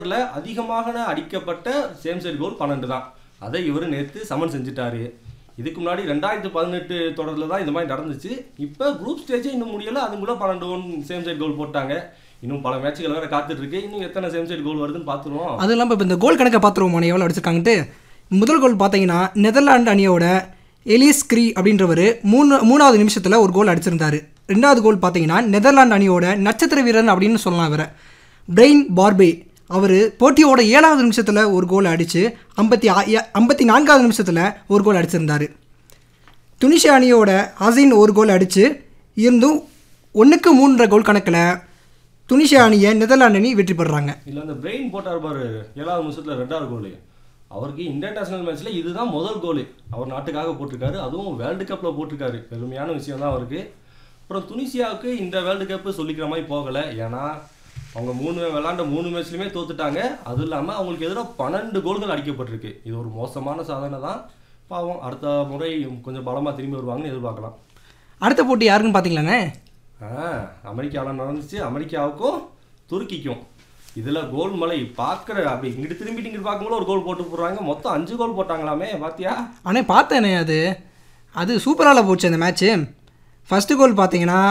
தொடர்ல அதிகமாக அடிக்கப்பட்ட சேம் சைடு கோல் பன்னெண்டு தான் அதை இவர் நேற்று சமன் செஞ்சுட்டாரு இதுக்கு முன்னாடி ரெண்டாயிரத்து பதினெட்டு தொடரில் தான் இந்த மாதிரி நடந்துச்சு இப்போ குரூப் ஸ்டேஜே இன்னும் முடியல அது கூட பன்னெண்டு ஒன் சேம் சைடு கோல் போட்டாங்க இன்னும் பல மேட்சுகள் வேற காத்துட்டு இருக்கு இன்னும் எத்தனை சேம் சைடு கோல் வருதுன்னு பார்த்துருவோம் அதுவும் இல்லாமல் இப்போ இந்த கோல் கணக்கை பார்த்துருவோம் எவ்வளோ அடிச்சிருக்காங்கன்ட்டு முதல் கோல் பார்த்தீங்கன்னா நெதர்லாந்து அணியோட எலிஸ் கிரி அப்படின்றவர் மூணு மூணாவது நிமிஷத்தில் ஒரு கோல் அடிச்சிருந்தாரு ரெண்டாவது கோல் பார்த்தீங்கன்னா நெதர்லாந்து அணியோட நட்சத்திர வீரன் அப்படின்னு சொல்லலாம் இவரை பிரெயின் பார்பே அவர் போட்டியோட ஏழாவது நிமிஷத்தில் ஒரு கோல் அடித்து ஐம்பத்தி ஐம்பத்தி நான்காவது நிமிஷத்தில் ஒரு கோல் அடிச்சிருந்தாரு துனிஷியா அணியோட ஹசின் ஒரு கோல் அடித்து இருந்தும் ஒன்றுக்கு மூன்றரை கோல் கணக்கில் துனிஷியா அணியை நெதர்லாந்து அணி வெற்றி பெறுறாங்க இல்ல அந்த பிரெயின் போட்டார் பாரு ஏழாவது நிமிஷத்துல ரெண்டாவது கோல் அவருக்கு இன்டர்நேஷனல் மேட்ச்ல இதுதான் முதல் கோல் அவர் நாட்டுக்காக போட்டிருக்காரு அதுவும் வேர்ல்டு கப்ல போட்டிருக்காரு பெருமையான விஷயம் தான் அவருக்கு அப்புறம் துனிசியாவுக்கு இந்த வேர்ல்டு கப் சொல்லிக்கிற மாதிரி போகல ஏன்னா அவங்க மூணு விளாண்ட மூணு மேட்ச்லையுமே தோத்துட்டாங்க அதுவும் இல்லாமல் அவங்களுக்கு எதிராக பன்னெண்டு கோல்கள் அடிக்கப்பட்டிருக்கு இது ஒரு மோசமான சாதனை தான் பாவம் அடுத்த முறை கொஞ்சம் பலமாக திரும்பி வருவாங்கன்னு எதிர்பார்க்கலாம் அடுத்த போட்டி யாருக்குன்னு பார்த்தீங்களாண்ணே ஆ அமெரிக்காவில் நடந்துச்சு அமெரிக்காவுக்கும் துருக்கிக்கும் இதில் கோல் மலை பார்க்குற அப்படி இங்கிட்டு திரும்பிட்டு இங்கிட்டு பார்க்கும்போது ஒரு கோல் போட்டு போடுறாங்க மொத்தம் அஞ்சு கோல் போட்டாங்களாமே பாத்தியா அண்ணே பார்த்தேனே அது அது சூப்பரால போச்சு அந்த மேட்ச்சு ஃபஸ்ட்டு கோல் பார்த்தீங்கன்னா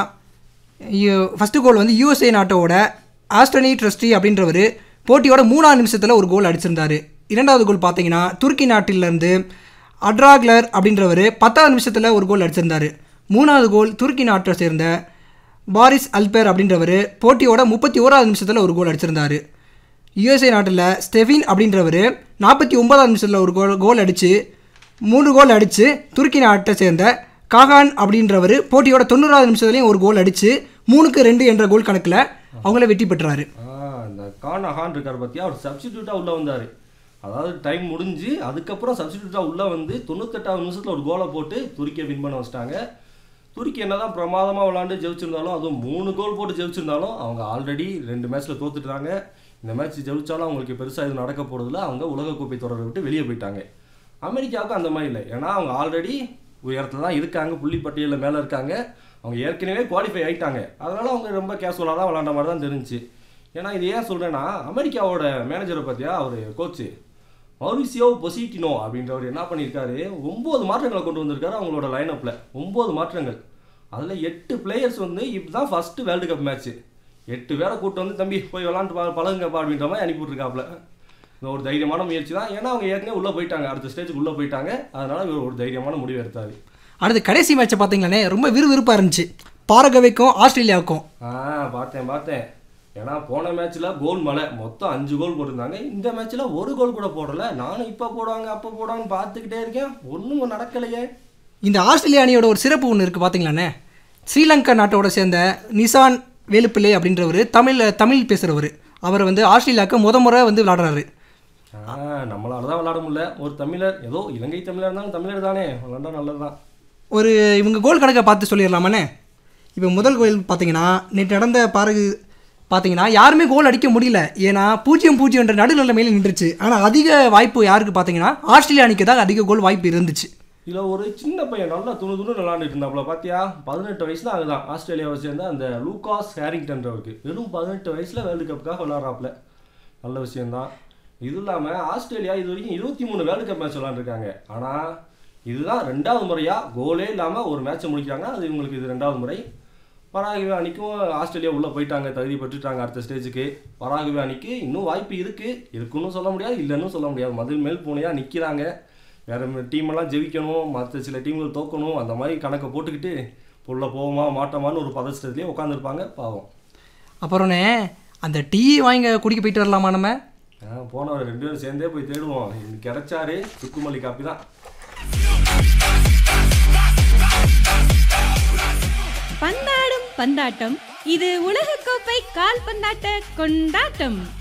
ஃபஸ்ட்டு கோல் வந்து யூஎஸ்ஏ நாட்டோட ஆஸ்டனி ட்ரஸ்டி அப்படின்றவர் போட்டியோட மூணாவது நிமிஷத்தில் ஒரு கோல் அடிச்சிருந்தாரு இரண்டாவது கோல் பார்த்தீங்கன்னா துருக்கி நாட்டிலேருந்து அட்ராக்லர் அப்படின்றவர் பத்தாவது நிமிஷத்தில் ஒரு கோல் அடிச்சிருந்தாரு மூணாவது கோல் துருக்கி நாட்டை சேர்ந்த பாரிஸ் அல்பேர் அப்படின்றவர் போட்டியோட முப்பத்தி ஓராவது நிமிஷத்தில் ஒரு கோல் அடிச்சிருந்தாரு யுஎஸ்ஏ நாட்டில் ஸ்டெஃபின் அப்படின்றவர் நாற்பத்தி ஒன்பதாவது நிமிஷத்தில் ஒரு கோல் கோல் அடித்து மூணு கோல் அடித்து துருக்கி நாட்டை சேர்ந்த காகான் அப்படின்றவர் போட்டியோட தொண்ணூறாவது நிமிஷத்துலையும் ஒரு கோல் அடித்து மூணுக்கு ரெண்டு என்ற கோல் கணக்கில் அவங்கள வெற்றி பெற்றாரு ஆ இந்த கான் அஹான் இருக்கார் பார்த்தியா அவர் சப்ஸ்டிடியூட்டாக உள்ளே வந்தார் அதாவது டைம் முடிஞ்சு அதுக்கப்புறம் சப்ஸ்டிடியூட்டாக உள்ளே வந்து தொண்ணூத்தெட்டாவது நிமிஷத்தில் ஒரு கோலை போட்டு துருக்கியை வின் பண்ண வச்சிட்டாங்க துருக்கி என்னதான் பிரமாதமாக விளாண்டு ஜெயிச்சிருந்தாலும் அதுவும் மூணு கோல் போட்டு ஜெயிச்சிருந்தாலும் அவங்க ஆல்ரெடி ரெண்டு மேட்ச்சில் தோத்துட்டாங்க இந்த மேட்ச் ஜெயிச்சாலும் அவங்களுக்கு பெருசாக இது நடக்க போகிறதுல அவங்க உலகக்கோப்பை தொடரை விட்டு வெளியே போயிட்டாங்க அமெரிக்காவுக்கும் அந்த மாதிரி இல்லை ஏன்னா அவங்க ஆல்ரெடி உயரத்தில் தான் இருக்காங்க புள்ளி பட்டியலில் மேலே இருக்காங்க அவங்க ஏற்கனவே குவாலிஃபை ஆயிட்டாங்க அதனால அவங்க ரொம்ப கேஷுவலாக தான் விளாண்ட மாதிரி தான் தெரிஞ்சுச்சு ஏன்னா இது ஏன் சொல்கிறேன்னா அமெரிக்காவோட மேனேஜரை பார்த்தியா அவர் கோச்சு மௌரிசியோ பொசிட்டினோ அப்படின்றவர் என்ன பண்ணியிருக்காரு ஒம்பது மாற்றங்களை கொண்டு வந்திருக்காரு அவங்களோட லைனப்பில் ஒம்பது மாற்றங்கள் அதில் எட்டு பிளேயர்ஸ் வந்து இப்போ தான் ஃபஸ்ட்டு வேர்ல்டு கப் மேட்ச்சு எட்டு பேரை கூட்டு வந்து தம்பி போய் விளாண்டு பா பழகுங்கப்பா அப்படின்ற மாதிரி அனுப்பி விட்ருக்காப்புல இது ஒரு தைரியமான முயற்சி தான் ஏன்னா அவங்க ஏற்கனவே உள்ளே போயிட்டாங்க அடுத்த ஸ்டேஜுக்கு உள்ளே போயிட்டாங்க அதனால இவர் ஒரு தைரியமான முடிவு எடுத்தார் அடுத்து கடைசி மேட்சை பார்த்தீங்களாண்ணே ரொம்ப விறுவிறுப்பாக இருந்துச்சு பாரகவைக்கும் ஆஸ்திரேலியாவுக்கும் ஆ பார்த்தேன் பார்த்தேன் ஏன்னா போன மேட்ச்சில் கோல் மலை மொத்தம் அஞ்சு கோல் போட்டிருந்தாங்க இந்த மேட்ச்சில் ஒரு கோல் கூட போடல நானும் இப்போ போடுவாங்க அப்போ போடுவாங்கன்னு பார்த்துக்கிட்டே இருக்கேன் ஒன்றும் நடக்கலையே இந்த ஆஸ்திரேலியா அணியோட ஒரு சிறப்பு ஒன்று இருக்குது பார்த்தீங்களாண்ணே ஸ்ரீலங்கா நாட்டோட சேர்ந்த நிசான் வேலுப்பிள்ளை அப்படின்றவர் தமிழ் தமிழ் பேசுகிறவர் அவர் வந்து ஆஸ்திரேலியாவுக்கு முத முறை வந்து விளாடுறாரு ஆ நம்மளால தான் விளாட முடியல ஒரு தமிழர் ஏதோ இலங்கை தமிழர் இருந்தாலும் தமிழர் தானே விளாண்டா நல்லது தான் ஒரு இவங்க கோல் கணக்கை பார்த்து சொல்லிடலாமாண்ணே இப்போ முதல் கோல் பார்த்தீங்கன்னா நேற்று நடந்த பாருகு பார்த்தீங்கன்னா யாருமே கோல் அடிக்க முடியல ஏன்னா பூஜ்ஜியம் பூஜ்ஜியம்ன்ற நடுநிலைமையில் நின்றுச்சு ஆனால் அதிக வாய்ப்பு யாருக்கு பார்த்தீங்கன்னா ஆஸ்திரேலியா அணிக்கு தான் அதிக கோல் வாய்ப்பு இருந்துச்சு இதில் ஒரு சின்ன பையன் நல்லா துணு துணு விளாண்டுட்டு இருந்தாப்புல பார்த்தியா பதினெட்டு வயசு தான் ஆகுதான் ஆஸ்திரேலியாவை சேர்ந்த அந்த லூகாஸ் ஹேரிங்டன்றவருக்கு வெறும் பதினெட்டு வயசில் வேர்ல்டு கப்புக்காக விளாட்றாப்புல நல்ல விஷயம்தான் இது இல்லாமல் ஆஸ்திரேலியா இது வரைக்கும் இருபத்தி மூணு வேர்ல்டு கப் மேட்ச் விளாண்டுருக்காங்க ஆனால் இதுதான் ரெண்டாவது முறையாக கோலே இல்லாமல் ஒரு மேட்ச்சை முடிக்கிறாங்க அது இவங்களுக்கு இது ரெண்டாவது முறை பராகுவே அணிக்கும் ஆஸ்திரேலியா உள்ளே போயிட்டாங்க தகுதி பெற்றுட்டாங்க அடுத்த ஸ்டேஜுக்கு பராகுவே அணிக்கு இன்னும் வாய்ப்பு இருக்குது இருக்குன்னு சொல்ல முடியாது இல்லைன்னு சொல்ல முடியாது மதில் மேல் பூனையாக நிற்கிறாங்க வேற டீமெல்லாம் ஜெயிக்கணும் மற்ற சில டீம்கள் தோக்கணும் அந்த மாதிரி கணக்கை போட்டுக்கிட்டு புள்ள போவோமா மாட்டோமான்னு ஒரு பதஷ்டத்துலேயே உட்காந்துருப்பாங்க பாவம் அப்புறம்ண்ணே அந்த டீ வாங்க குடிக்க போயிட்டு வரலாமா நம்ம ஆ, போனவர் ரெண்டு பேரும் சேர்ந்தே போய் தேடுவோம் இன்னைக்கு கிடைச்சாரு சுக்குமல்லி காப்பி தான் பந்தாடும் பந்தாட்டம் இது உலகக்கோப்பை கால்பந்தாட்ட கொண்டாட்டம்